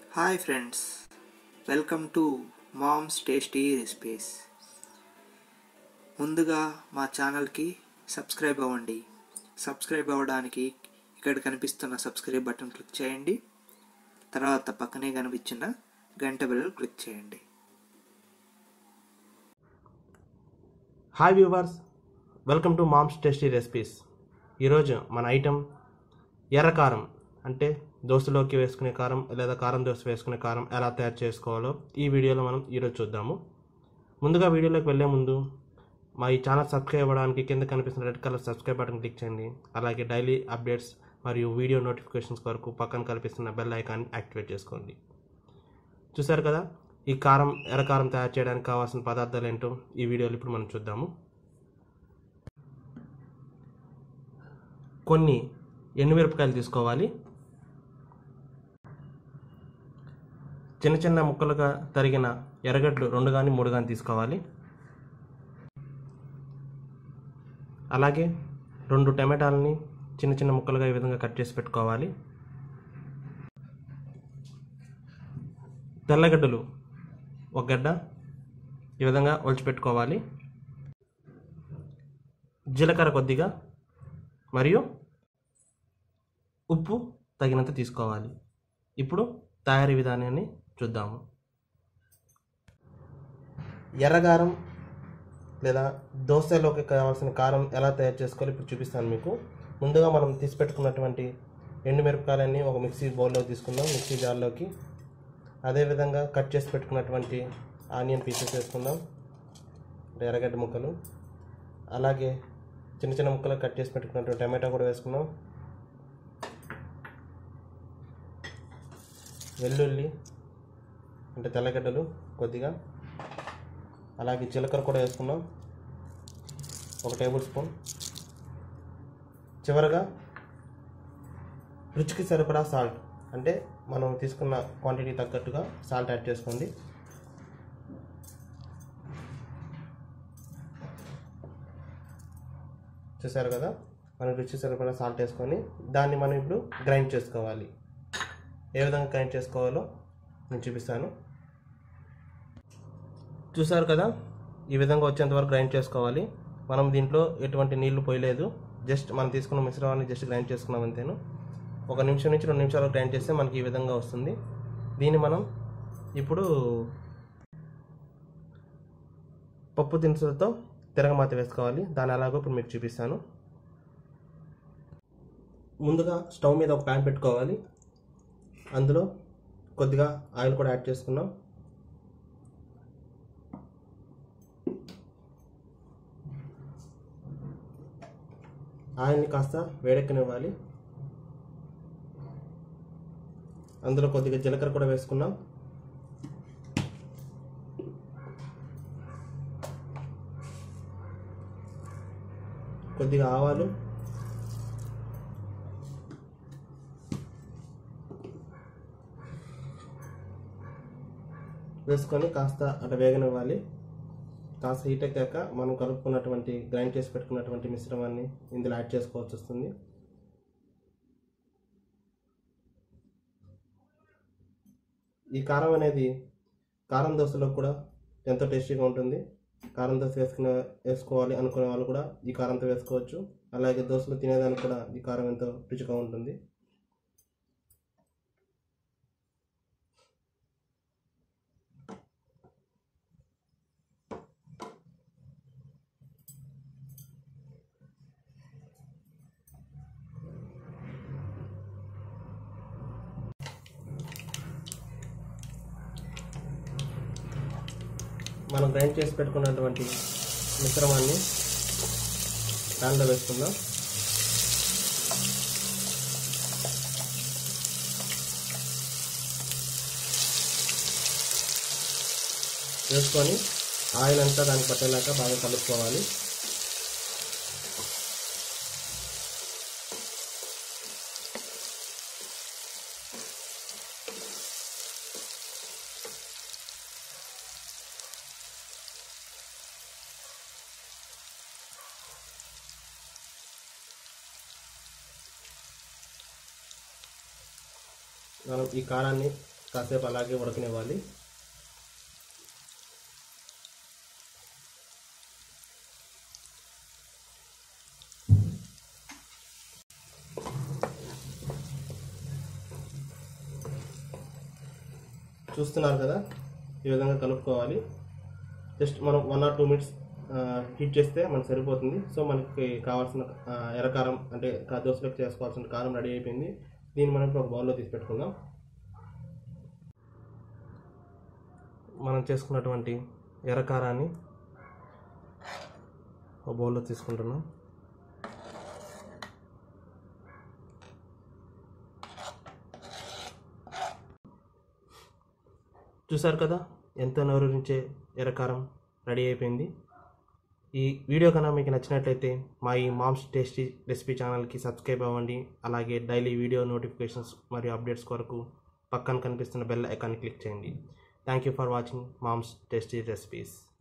hi friends welcome to moms tasty recipes ముందుగా మా ఛానల్కి సబ్స్క్రైబ్ అవ్వండి సబ్స్క్రైబ్ అవ్వడానికి ఇక్కడ కనిపిస్తున్న సబ్స్క్రైబ్ బటన్ క్లిక్ చేయండి తర్వాత పక్కనే కనిపించిన గంట బెల్ క్లిక్ చేయండి hi viewers welcome to moms tasty recipes ఈరోజు మన ఐటెం ఎర్రకారం అంటే దోశలోకి వేసుకునే కారం లేదా కారం దోశ వేసుకునే కారం ఎలా తయారు చేసుకోవాలో ఈ వీడియోలో మనం ఈరోజు చూద్దాము ముందుగా వీడియోలోకి వెళ్ళే ముందు మా ఈ ఛానల్ సబ్స్క్రైబ్ అవ్వడానికి కింద కనిపిస్తున్న red colour subscribe button click చేయండి అలాగే డైలీ అప్డేట్స్ మరియు వీడియో నోటిఫికేషన్స్ కొరకు పక్కన కనిపిస్తున్న బెల్ ఐకాన్ యాక్టివేట్ చేసుకోండి చూసారు కదా ఈ కారం ఎర్రకారం తయారు చేయడానికి కావాల్సిన పదార్థాలు ఏంటో ఈ వీడియోలో ఇప్పుడు మనం చూద్దాము కొన్ని ఎండుమిరపకాయలు తీసుకోవాలి చిన్న చిన్న ముక్కలుగా తరిగిన ఎర్రగడ్డలు రెండు కానీ మూడు కానీ తీసుకోవాలి అలాగే రెండు టమాటాలని చిన్న చిన్న ముక్కలుగా ఈ విధంగా కట్ చేసి పెట్టుకోవాలి తెల్లగడ్డలు ఒక గడ్డ ఈ విధంగా ఒలిచిపెట్టుకోవాలి జీలకర్ర కొద్దిగా మరియు ఉప్పు తగినంత తీసుకోవాలి ఇప్పుడు తయారీ విధానాన్ని చూద్దాము ఎర్రగారం లేదా దోశలోకి కావాల్సిన కారం ఎలా తయారు చేసుకోవాలి ఇప్పుడు చూపిస్తాను మీకు ముందుగా మనం తీసి పెట్టుకున్నటువంటి ఎండుమిరపకాయలన్నీ ఒక మిక్సీ బౌల్లో తీసుకుందాం మిక్సీ జార్లోకి అదేవిధంగా కట్ చేసి పెట్టుకున్నటువంటి ఆనియన్ పీసెస్ వేసుకుందాం ఎర్రగడ్డ ముక్కలు అలాగే చిన్న చిన్న ముక్కలు కట్ చేసి పెట్టుకున్నటువంటి టమాటా కూడా వేసుకున్నాం వెల్లుల్లి అంటే తెల్లగడ్డలు కొద్దిగా అలాగే జీలకర్ర కూడా వేసుకున్నాం ఒక టేబుల్ స్పూన్ చివరగా రుచికి సరిపడా సాల్ట్ అంటే మనం తీసుకున్న క్వాంటిటీ తగ్గట్టుగా సాల్ట్ యాడ్ చేసుకోండి చూసారు కదా మనం రుచి సరిపడా సాల్ట్ వేసుకొని దాన్ని మనం ఇప్పుడు గ్రైండ్ చేసుకోవాలి ఏ విధంగా గ్రైండ్ చేసుకోవాలో నేను చూపిస్తాను చూసారు కదా ఈ విధంగా వచ్చేంత వరకు గ్రైండ్ చేసుకోవాలి మనం దీంట్లో ఎటువంటి నీళ్లు పోయలేదు జస్ట్ మనం తీసుకున్న మిశ్రమాన్ని జస్ట్ గ్రైండ్ చేసుకున్నాం అంతేను ఒక నిమిషం నుంచి రెండు నిమిషాలు గ్రైండ్ చేస్తే మనకి ఈ విధంగా వస్తుంది దీన్ని మనం ఇప్పుడు పప్పు దినుసులతో తిరగమాత వేసుకోవాలి దాని అలాగో ఇప్పుడు మీకు చూపిస్తాను ముందుగా స్టవ్ మీద ఒక ప్యాన్ పెట్టుకోవాలి అందులో కొద్దిగా ఆయిల్ కూడా యాడ్ చేసుకున్నాం ఆయిల్ని కాస్త వేడెక్కనివ్వాలి అందులో కొద్దిగా జీలకర్ర కూడా వేసుకున్నాం కొద్దిగా ఆవాలు వేసుకొని కాస్త అటు వేగనివ్వాలి కాస్త హీట్ ఎక్కాక మనం కలుపుకున్నటువంటి గ్రైండ్ చేసి పెట్టుకున్నటువంటి మిశ్రమాన్ని ఇందులో యాడ్ చేసుకోవాల్సి వస్తుంది ఈ కారం అనేది కారం దోశలో కూడా ఎంతో టేస్టీగా ఉంటుంది కారం దోశ వేసుకునే వేసుకోవాలి అనుకునే వాళ్ళు కూడా ఈ కారంతో వేసుకోవచ్చు అలాగే దోశలు తినేదానికి కూడా ఈ కారం ఎంతో రుచిగా ఉంటుంది మనం గ్రైండ్ చేసి పెట్టుకున్నటువంటి మిశ్రమాన్ని దానిలో వేసుకుందాం వేసుకొని ఆయిల్ అంతా దానికి పట్టేలాగా బాగా కలుపుకోవాలి మనం ఈ కారాన్ని కాసేపు అలాగే ఉడకనివ్వాలి చూస్తున్నారు కదా ఈ విధంగా కలుపుకోవాలి జస్ట్ మనం one or two minutes heat చేస్తే మనకు సరిపోతుంది సో మనకి కావాల్సిన ఆ, ఎర్రకారం అంటే కా- దోశలోకి చేసుకోవాల్సిన కారం రెడీ అయిపోయింది దీన్ని మనం ఇప్పుడు ఒక బౌల్లో తీసి పెట్టుకుందాం మనం చేసుకున్నటువంటి ఎర్రకారాన్ని ఒక బౌల్లో తీసుకుంటున్నాం చూసారు కదా ఎంతో నోరూరించే ఎర్రకారం రెడీ అయిపోయింది ఈ వీడియో కన్నా మీకు నచ్చినట్లయితే మా ఈ మామ్స్ టేస్టీ రెసిపీ ఛానల్కి సబ్స్క్రైబ్ అవ్వండి అలాగే డైలీ వీడియో నోటిఫికేషన్స్ మరియు అప్డేట్స్ కొరకు పక్కన కనిపిస్తున్న బెల్ ఐకాన్ క్లిక్ చేయండి thank you for watching moms tasty recipes